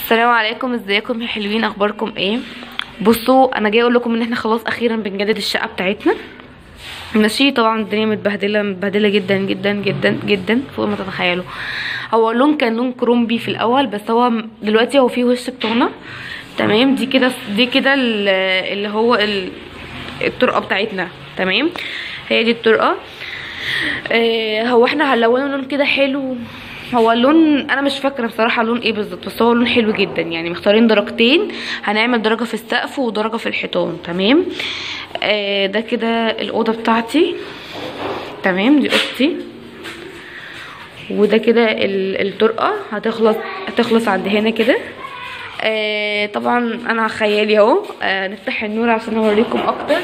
السلام عليكم ازيكم يا حلوين اخباركم ايه بصوا انا جايه اقول لكم ان احنا خلاص اخيرا بنجدد الشقه بتاعتنا ماشي طبعا الدنيا متبهدله متبهدله جدا جدا جدا جدا فوق ما تتخيلوا هو اللون كان لون كرومبي في الاول بس هو م- دلوقتي هو فيه وش بتوعنا تمام دي كده دي كده ال- اللي هو ال- الطرقه بتاعتنا تمام هي دي الطرقه آه، هو احنا هنلونه لون كده حلو هو اللون انا مش فاكره بصراحه لون ايه بالظبط بس هو لون حلو جدا يعني مختارين درجتين هنعمل درجه في السقف ودرجه في الحيطان تمام آه ده كده الاوضه بتاعتي تمام دي اوضتي وده كده ال- الطرقه هتخلص هتخلص عند هنا كده آه طبعا انا خيالي اهو آه نفتح النور عشان اوريكم اكتر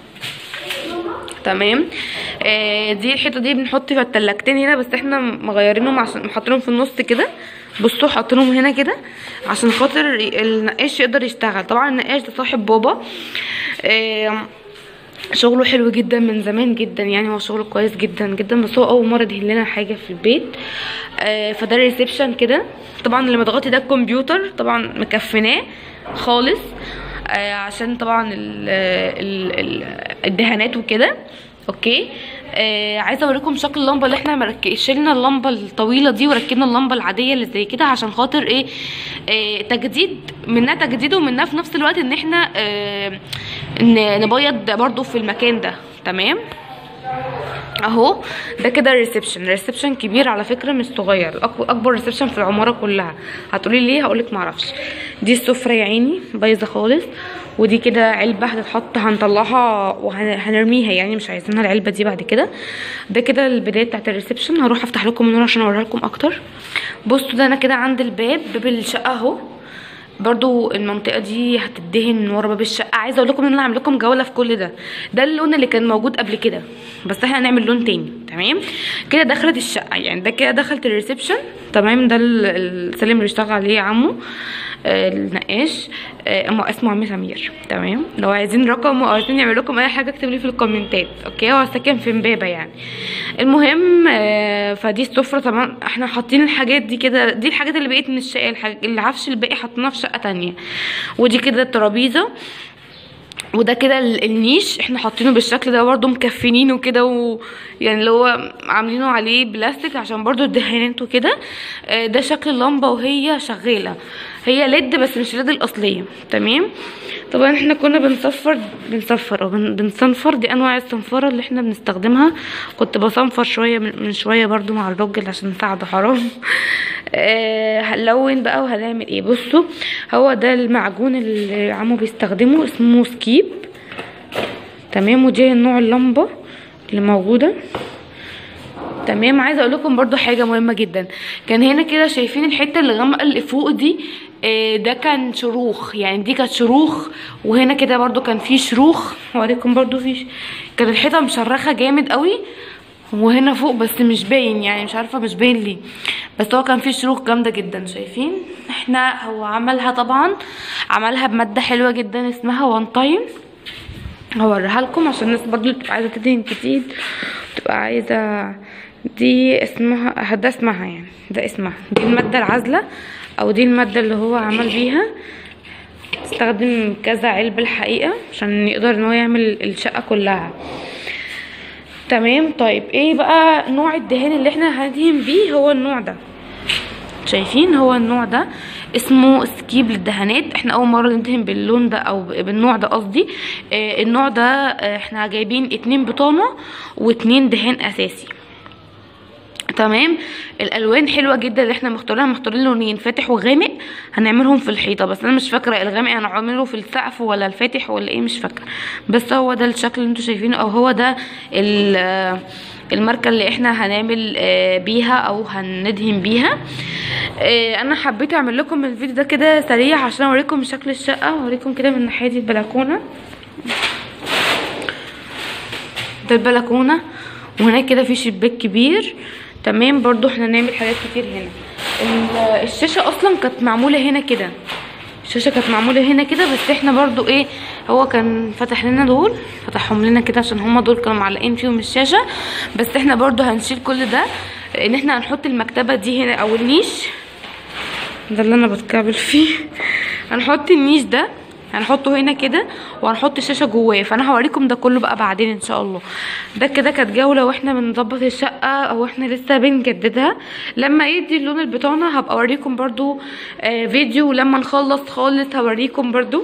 تمام آه دي الحيطه دي بنحط فيها التلاجتين هنا بس احنا مغيرينهم عشان حاطينهم في النص كده بصوا حاطينهم هنا كده عشان خاطر النقاش يقدر يشتغل طبعا النقاش ده صاحب بابا آه شغله حلو جدا من زمان جدا يعني هو شغله كويس جدا جدا بس هو اول مره دهن لنا حاجه في البيت آه فده الريسبشن كده طبعا اللي مضغطي ده الكمبيوتر طبعا مكفناه خالص آه عشان طبعا ال ال ال الدهانات وكده اوكي آه عايزه اوريكم شكل اللمبه اللي احنا مرك... شلنا اللمبه الطويله دي وركبنا اللمبه العاديه اللي زي كده عشان خاطر ايه آه تجديد منها تجديد ومنها في نفس الوقت ان احنا آه ن- نبيض برضو في المكان ده تمام اهو ده كده الريسبشن ريسبشن كبير على فكره مش صغير أك- اكبر ريسبشن في العماره كلها هتقولي ليه هقولك معرفش دي السفره يا عيني بايظه خالص ودي كده علبه هتتحط هنطلعها وهنرميها يعني مش عايزينها العلبه دي بعد كده ده كده البدايه بتاعت الريسبشن هروح افتح لكم النور عشان اوريها لكم اكتر بصوا ده انا كده عند الباب باب الشقه اهو برضو المنطقه دي هتدهن من ورا باب الشقه عايزه اقول لكم ان انا عامله لكم جوله في كل ده ده اللون اللي كان موجود قبل كده بس احنا هنعمل لون تاني تمام كده دخلت الشقه يعني ده كده دخلت الريسبشن تمام ده ال- السلم اللي بيشتغل عليه عمو آه، النقاش آه، أما اسمه عم سمير تمام لو عايزين رقم او عايزين يعمل لكم اي حاجه اكتبوا لي في الكومنتات اوكي هو ساكن في امبابه يعني المهم آه، فدي السفره طبعا احنا حاطين الحاجات دي كده دي الحاجات اللي بقيت من الشقه الحاج- العفش الباقي حطيناه في شقه تانية ودي كده الترابيزه وده كده ال- النيش احنا حاطينه بالشكل ده برضه مكفنينه كده و يعني اللي هو عاملينه عليه بلاستيك عشان برضه الدهانات وكده آه، ده شكل اللمبه وهي شغاله هي ليد بس مش ليد الاصليه تمام طبعا احنا كنا بنصفر بنصفر او بن- بنصنفر دي انواع الصنفره اللي احنا بنستخدمها كنت بصنفر شويه من من شويه برضو مع الراجل عشان نساعده حرام آه هنلون بقى وهنعمل ايه بصوا هو ده المعجون اللي عمو بيستخدمه اسمه سكيب تمام ودي نوع اللمبه اللي موجوده تمام عايزه اقول لكم برضو حاجه مهمه جدا كان هنا كده شايفين الحته اللي غامقه اللي فوق دي آه، ده كان شروخ يعني دي كانت شروخ وهنا كده برضو كان في شروخ هوريكم برضو في ش- كانت الحيطه مشرخه جامد قوي وهنا فوق بس مش باين يعني مش عارفه مش باين ليه بس هو كان فيه شروخ جامده جدا شايفين احنا هو عملها طبعا عملها بماده حلوه جدا اسمها وان تايم هوريها لكم عشان الناس برضو اللي بتبقى عايزه تدهن كتير بتبقى عايزه دي اسمها ده اسمها يعني ده اسمها دي الماده العازله او دي الماده اللي هو عمل بيها استخدم كذا علبه الحقيقه عشان يقدر ان هو يعمل الشقه كلها تمام طيب ايه بقى نوع الدهان اللي احنا هندهن بيه هو النوع ده شايفين هو النوع ده اسمه سكيب للدهانات احنا اول مره ندهن باللون ده او بالنوع ده قصدي اه النوع ده اه احنا جايبين اتنين بطانه واتنين دهان اساسي تمام الالوان حلوه جدا اللي احنا مختارينها مختارين لونين فاتح وغامق هنعملهم في الحيطه بس انا مش فاكره الغامق هنعمله في السقف ولا الفاتح ولا ايه مش فاكره بس هو ده الشكل اللي انتوا شايفينه او هو ده ال- آه، الماركه اللي احنا هنعمل آه، بيها او هندهن بيها آه، انا حبيت اعمل لكم الفيديو ده كده سريع عشان اوريكم شكل الشقه اوريكم كده من ناحيه البلكونه ده البلكونه وهناك كده في شباك كبير تمام برضو احنا نعمل حاجات كتير هنا ال- الشاشه اصلا كانت معموله هنا كده الشاشه كانت معموله هنا كده بس احنا برضو ايه هو كان فتح لنا دول فتحهم لنا كده عشان هما دول كانوا معلقين فيهم الشاشه بس احنا برضو هنشيل كل ده ان احنا هنحط المكتبه دي هنا او النيش ده اللي انا بتكعبل فيه هنحط النيش ده هنحطه هنا كده وهنحط الشاشه جواه فانا هوريكم ده كله بقى بعدين ان شاء الله ده كده كانت جوله واحنا بنظبط الشقه او احنا لسه بنجددها لما يدي اللون البطانه هبقى اوريكم برضو آه فيديو ولما نخلص خالص هوريكم برضو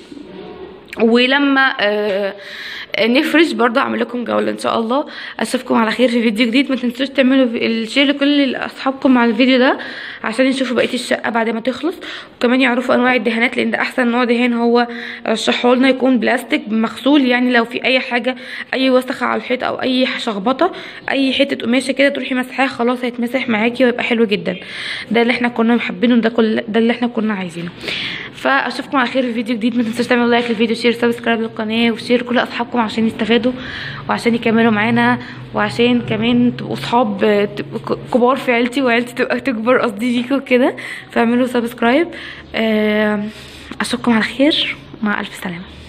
ولما آه نفرش برضه اعمل لكم جوله ان شاء الله اشوفكم على خير في فيديو جديد ما تنسوش تعملوا الشير لكل اصحابكم على الفيديو ده عشان يشوفوا بقيه الشقه بعد ما تخلص وكمان يعرفوا انواع الدهانات لان ده احسن نوع دهان هو رشحوا لنا يكون بلاستيك مغسول يعني لو في اي حاجه اي وسخه على الحيط او اي شخبطه اي حته قماشه كده تروحي مسحاها خلاص هيتمسح معاكي ويبقى حلو جدا ده اللي احنا كنا محبينه ده كل ده اللي احنا كنا عايزينه فاشوفكم على خير في فيديو جديد ما تنسوش تعملوا لايك للفيديو شير سبسكرايب للقناه وشير كل اصحابكم عشان يستفادوا وعشان يكملوا معانا وعشان كمان تبقوا صحاب تبقوا كبار في عيلتي وعيلتي تبقى تكبر قصدي ليكوا كده فاعملوا سبسكرايب اشوفكم على خير مع الف سلامه